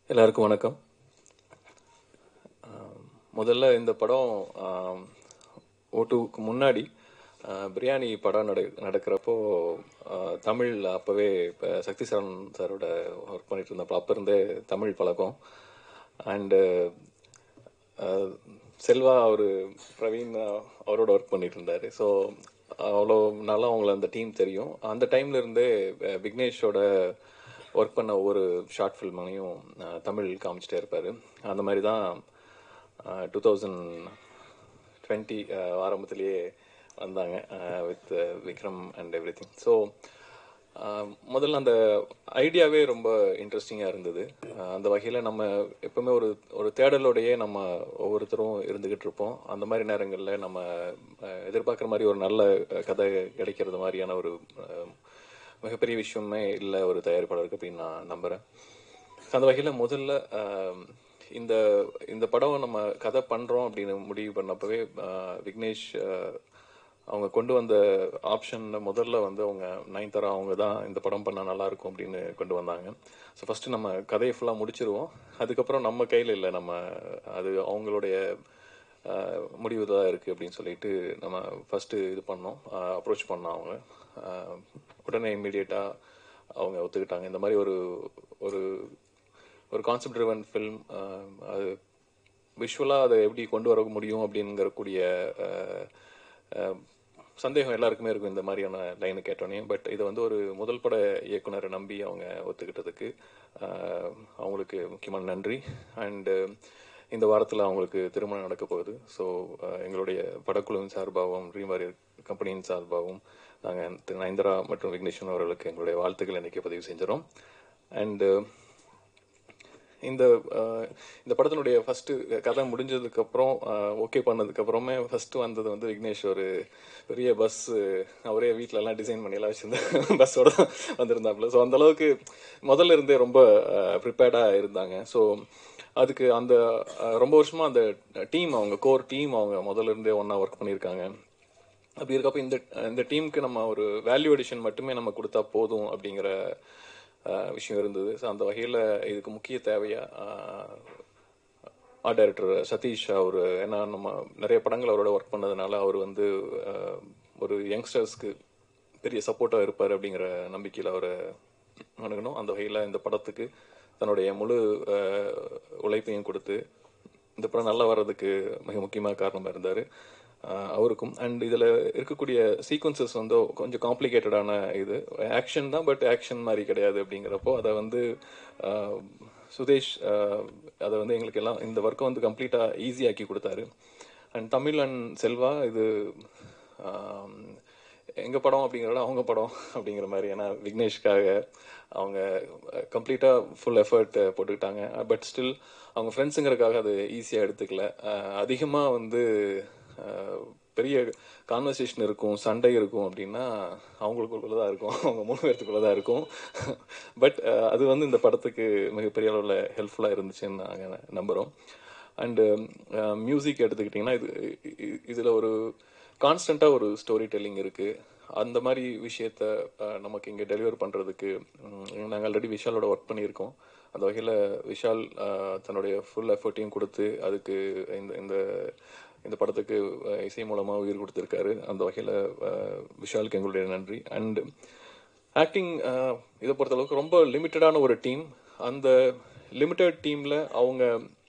எல்லாருக்கும் வணக்கம் ஆம், முதல்ல இந்த படம் ஓட்டுவுக்கு முன்னாடி ஆ, பிரியாணி படம் நட நடக்கிறப்போ ஆ, தமிழ் அப்போவே இப்போ சக்தி சரண் சாரோட ஒர்க் பண்ணிட்டு இருந்தப்போ அப்போ இருந்தே தமிழ் பழக்கம் அண்டு செல்வா அவர் பிரவீன் ஆ, அவரோட ஒர்க் பண்ணிட்டு இருந்தார் ஸோ அவ்வளோ நல்லா அவங்கள அந்த டீம் தெரியும் அந்த டைம்ல இருந்தே அஹ், விக்னேஷோட ஒர்க் பண்ண ஒவ்வொரு ஷார்ட் ஃபில்மையும் தமிழ் காமிச்சிட்டே இருப்பார் அந்த மாதிரி தான் டூ தௌசண்ட் டுவெண்ட்டி ஆரம்பத்திலேயே வந்தாங்க வித் விக்ரம் அண்ட் எவ்ரி திங் ஸோ முதல்ல அந்த ஐடியாவே ரொம்ப இன்ட்ரெஸ்டிங்காக இருந்தது அஹ் அந்த வகையில் நம்ம எப்பவுமே ஒரு ஒரு தேடலோடையே நம்ம ஒவ்வொருத்தரும் இருந்துகிட்டு இருப்போம் அந்த மாதிரி நேரங்களில் நம்ம அஹ், எதிர்பார்க்குற மாதிரி ஒரு நல்ல அஹ், கதை கிடைக்கிறது மாதிரியான ஒரு அஹ், மிகப்பெரிய விஷயமே இல்லை ஒரு தயாரிப்பாளருக்கு அப்படின்னு நான் நம்புகிறேன் அந்த வகையில் முதல்ல ஆம், இந்த இந்த படம் நம்ம கதை பண்ணுறோம் அப்படின்னு முடிவு பண்ணப்பவே ஆ, விக்னேஷ் ஆ, அவங்க கொண்டு வந்த ஆப்ஷன் முதல்ல வந்து அவங்க நயன்தாரா அவங்க தான் இந்த படம் பண்ணால் நல்லா இருக்கும் அப்படின்னு கொண்டு வந்தாங்க ஸோ ஃபர்ஸ்ட் நம்ம கதையை ஃபுல்லாக முடிச்சிருவோம் அதுக்கப்புறம் நம்ம கையில் இல்லை நம்ம அது அவங்களுடைய ஆஹ், முடிவு தான் இருக்குது அப்படின்னு சொல்லிட்டு நம்ம ஃபஸ்ட்டு இது பண்ணோம் அப்ரோச் பண்ணோம் அவங்க ஆஹ், உடனே இம்மிடியேட்டாக அவங்க ஒத்துக்கிட்டாங்க இந்த மாதிரி ஒரு ஒரு ஒரு கான்செப்ட் ட்ரிவன் ஃபில்ம் அது விஷுவலாக அதை எப்படி கொண்டு வர முடியும் அப்படிங்கிறக்கூடிய அஹ், அஹ், சந்தேகம் எல்லாருக்குமே இருக்கும் இந்த மாதிரியான லைனை கேட்டோன்னே பட் இதை வந்து ஒரு முதல் பட இயக்குனரை நம்பி அவங்க ஒத்துக்கிட்டதுக்கு அஹ், அவங்களுக்கு முக்கியமான நன்றி அண்டு இந்த வாரத்தில் அவங்களுக்கு திருமணம் நடக்க போகுது ஸோ எங்களுடைய படக்குழுவின் சார்பாகவும் ரீமாரி கம்பெனியின் சார்பாகவும் நாங்கள் திரு நயன்தரா மற்றும் விக்னேஸ்வரன் அவர்களுக்கு எங்களுடைய வாழ்த்துக்களை இன்றைக்கி பதிவு செஞ்சிடறோம் அண்டு இந்த அஹ், இந்த படத்தினுடைய ஃபர்ஸ்ட் கதை முடிஞ்சதுக்கு அப்புறம் ஓகே பண்ணதுக்கு அப்புறமே ஃபர்ஸ்ட் வந்தது வந்து விக்னேஷ் ஒரு பெரிய பஸ் அவரே வீட்ல எல்லாம் டிசைன் பண்ணி எல்லாம் வச்சிருந்த பஸ்ஸோட வந்திருந்தாப்புல ஸோ அந்த அளவுக்கு முதல்ல இருந்தே ரொம்ப ப்ரிப்பேர்டா இருந்தாங்க ஸோ அதுக்கு அந்த அஹ், ரொம்ப வருஷமா அந்த டீம் அவங்க கோர் டீம் அவங்க முதல்ல இருந்தே ஒண்ணா ஒர்க் பண்ணியிருக்காங்க அப்படி இருக்கப்ப இந்த இந்த டீமுக்கு நம்ம ஒரு வேல்யூ அடிஷன் மட்டுமே நம்ம கொடுத்தா போதும் அப்படிங்கிற அஹ், விஷயம் இருந்தது ஸோ அந்த வகையில் இதுக்கு முக்கிய தேவையா ஆர்ட் டைரக்டர் சதீஷ் அவர் ஏன்னா நம்ம நிறைய படங்கள் அவரோட ஒர்க் பண்ணதுனால அவர் வந்து அஹ், ஒரு யங்ஸ்டர்ஸ்க்கு பெரிய சப்போர்ட்டாக இருப்பார் அப்படிங்கிற நம்பிக்கையில் அவரை அணுகணும் அந்த வகையில் இந்த படத்துக்கு தன்னுடைய முழு அஹ், உழைப்பையும் கொடுத்து இந்த படம் நல்லா வர்றதுக்கு மிக முக்கியமான காரணமாக இருந்தார் அவருக்கும் அண்ட் இதில் இருக்கக்கூடிய சீக்வன்சஸ் வந்து கொஞ்சம் காம்ப்ளிகேட்டடான இது ஆக்ஷன் தான் பட் ஆக்ஷன் மாதிரி கிடையாது அப்படிங்கிறப்போ அதை வந்து அஹ், சுதேஷ் அஹ், அதை வந்து எங்களுக்கு எல்லாம் இந்த ஒர்க்கை வந்து கம்ப்ளீட்டாக ஈஸியாக்கி கொடுத்தாரு அண்ட் தமிழ் அண்ட் செல்வா இது ஆம், எங்க படம் அப்படிங்கிறத அவங்க படம் அப்படிங்கிற மாதிரி ஏன்னா விக்னேஷ்காக அவங்க கம்ப்ளீட்டாக ஃபுல் எஃபர்ட் போட்டுக்கிட்டாங்க பட் ஸ்டில் அவங்க ஃப்ரெண்ட்ஸுங்கிறதுக்காக அது ஈஸியாக எடுத்துக்கல அதிகமாக வந்து அஹ், பெரிய கான்வர்சேஷன் இருக்கும் சண்டை இருக்கும் அப்படின்னா அவங்களுக்குள்ள தான் இருக்கும் அவங்க மூணு பேர்த்துக்குள்ள தான் இருக்கும் பட் அது வந்து இந்த படத்துக்கு மிகப்பெரிய அளவில் ஹெல்ப்ஃபுல்லாக இருந்துச்சுன்னு நாங்கள் நம்புகிறோம் அண்டு மியூசிக் எடுத்துக்கிட்டிங்கன்னா இது இ- இதுல ஒரு கான்ஸ்டண்ட்டாக ஒரு ஸ்டோரி டெல்லிங் இருக்கு அந்த மாதிரி விஷயத்த அஹ், நமக்கு இங்கே டெலிவர் பண்ணுறதுக்கு நாங்கள் ஆல்ரெடி விஷாலோட ஒர்க் பண்ணியிருக்கோம் அந்த வகையில் விஷால் அஹ், தன்னுடைய ஃபுல் எஃபர்ட்டையும் கொடுத்து அதுக்கு இந்த இந்த இந்த படத்துக்கு அஹ், இசை மூலமாக உயிர் கொடுத்துருக்காரு அந்த வகையில் விஷாலுக்கு எங்களுடைய நன்றி அண்டு ஆக்டிங் இதை பொறுத்தளவுக்கு ரொம்ப லிமிட்டடான ஒரு டீம் அந்த லிமிட்டட் டீமில் அவங்க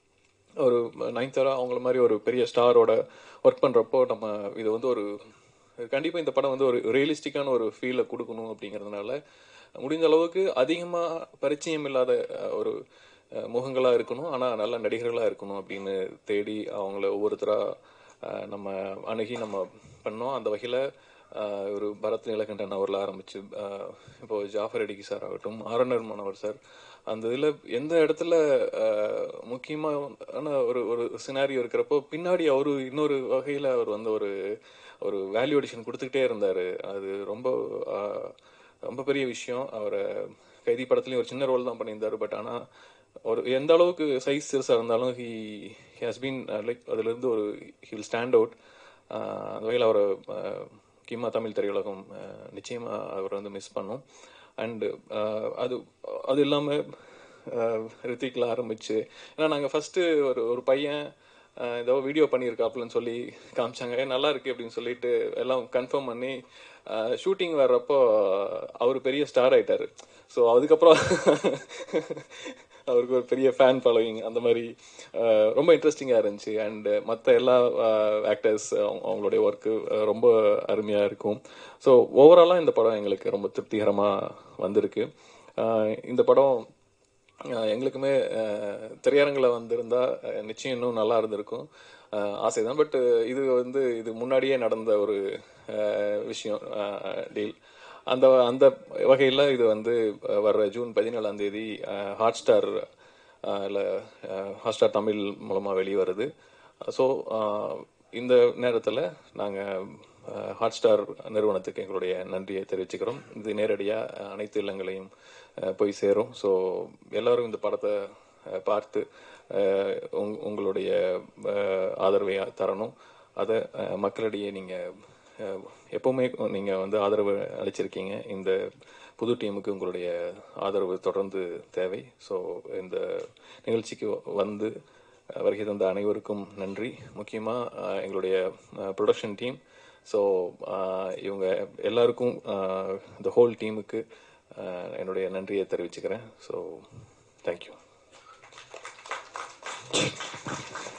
ஒரு நயன்தாரா அவங்கள மாதிரி ஒரு பெரிய ஸ்டாரோட ஒர்க் பண்ணுறப்போ நம்ம இது வந்து ஒரு கண்டிப்பாக இந்த படம் வந்து ஒரு ரியலிஸ்டிக்கான ஒரு ஃபீலை கொடுக்கணும் அப்படிங்கிறதுனால முடிஞ்ச அளவுக்கு அதிகமாக பரிச்சயம் இல்லாத அஹ், ஒரு அஹ், முகங்களா இருக்கணும் ஆனால் நல்ல நடிகர்களாக இருக்கணும் அப்படின்னு தேடி அவங்கள ஒவ்வொருத்தராக நம்ம அணுகி நம்ம பண்ணோம் அந்த வகையில் ஒரு பரத் நீலகண்டன் அவரில் ஆரம்பிச்சு அஹ், இப்போ ஜாஃபர் அடிக்கி சார் ஆகட்டும் ஆரனர் மனோவர் சார் அந்த இதில் எந்த இடத்துல அஹ், முக்கியமான ஒரு ஒரு சினாரியோ இருக்கிறப்போ பின்னாடி அவரு இன்னொரு வகையில் அவர் வந்து ஒரு ஒரு வேல்யூ அடிஷன் கொடுத்துக்கிட்டே இருந்தார் அது ரொம்ப அஹ், ரொம்ப பெரிய விஷயம் அவரை கைதி படத்துலையும் ஒரு சின்ன ரோல் தான் பண்ணியிருந்தாரு பட் ஆனால் ஒரு எந்த அளவுக்கு சைஸ் சிறுசாக இருந்தாலும் ஹி ஹேஸ் பீன் லைக் அதுலேருந்து ஒரு ஹில் ஸ்டாண்ட் அவுட் அந்த வகையில் அவரை முக்கியமாக தமிழ் திரையுலகம் அஹ், நிச்சயமா அவர் வந்து மிஸ் பண்ணும் அண்டு அது அது இல்லாமல் ரித்திக்கில் ஆரம்பிச்சு ஏன்னா நாங்கள் ஃபஸ்ட்டு ஒரு ஒரு பையன் அஹ், ஏதோ வீடியோ பண்ணியிருக்காப்புலன்னு சொல்லி காமிச்சாங்க "ஏ, நல்லா இருக்கு அப்படின்னு சொல்லிட்டு எல்லாம் கன்ஃபார்ம் பண்ணி ஷூட்டிங் வர்றப்போ அவர் பெரிய ஸ்டார் ஆயிட்டாரு ஸோ அதுக்கப்புறம் அவருக்கு ஒரு பெரிய ஃபேன் ஃபாலோயிங் அந்த மாதிரி அஹ், ரொம்ப இன்ட்ரெஸ்டிங்காக இருந்துச்சு அண்டு மற்ற எல்லா ஆக்டர்ஸ் அவங்களுடைய ஒர்க்கு ரொம்ப அருமையாக இருக்கும் ஸோ ஓவராலாக இந்த படம் எங்களுக்கு ரொம்ப திருப்திகரமாக வந்திருக்கு அஹ், இந்த படம் அஹ், எங்களுக்குமே அஹ், திரையரங்கில் வந்திருந்தா அஹ், நிச்சயம் இன்னும் நல்லா இருந்திருக்கும் ஆசை தான் பட் இது வந்து இது முன்னாடியே நடந்த ஒரு அஹ், விஷயம் டீல் அந்த அந்த வகையில் இது வந்து அஹ், வர்ற ஜூன் பதினேழாம் தேதி ஹாட் ஸ்டார் இல்லை ஹாட் ஸ்டார் தமிழ் மூலமாக வெளியே வருது ஸோ இந்த நேரத்தில் நாங்கள் ஹாட் ஸ்டார் நிறுவனத்துக்கு எங்களுடைய நன்றியை தெரிவிச்சுக்கிறோம் இது நேரடியாக அனைத்து இல்லங்களையும் அஹ், போய் சேரும் ஸோ எல்லாரும் இந்த படத்தை அஹ், பார்த்து அஹ், உங்- உங்களுடைய அஹ், ஆதரவை தரணும் அதை அஹ், மக்களிடையே நீங்கள் எப்பவுமே நீங்கள் வந்து ஆதரவு அளிச்சிருக்கீங்க இந்த புது டீமுக்கு உங்களுடைய ஆதரவு தொடர்ந்து தேவை ஸோ இந்த நிகழ்ச்சிக்கு வந்து அஹ், வருகை தந்த அனைவருக்கும் நன்றி முக்கியமாக எங்களுடைய ப்ரொடக்ஷன் டீம் ஸோ இவங்க எல்லாருக்கும் இந்த ஹோல் டீமுக்கு என்னுடைய நன்றியை தெரிவிச்சுக்கிறேன் ஸோ தேங்க்யூ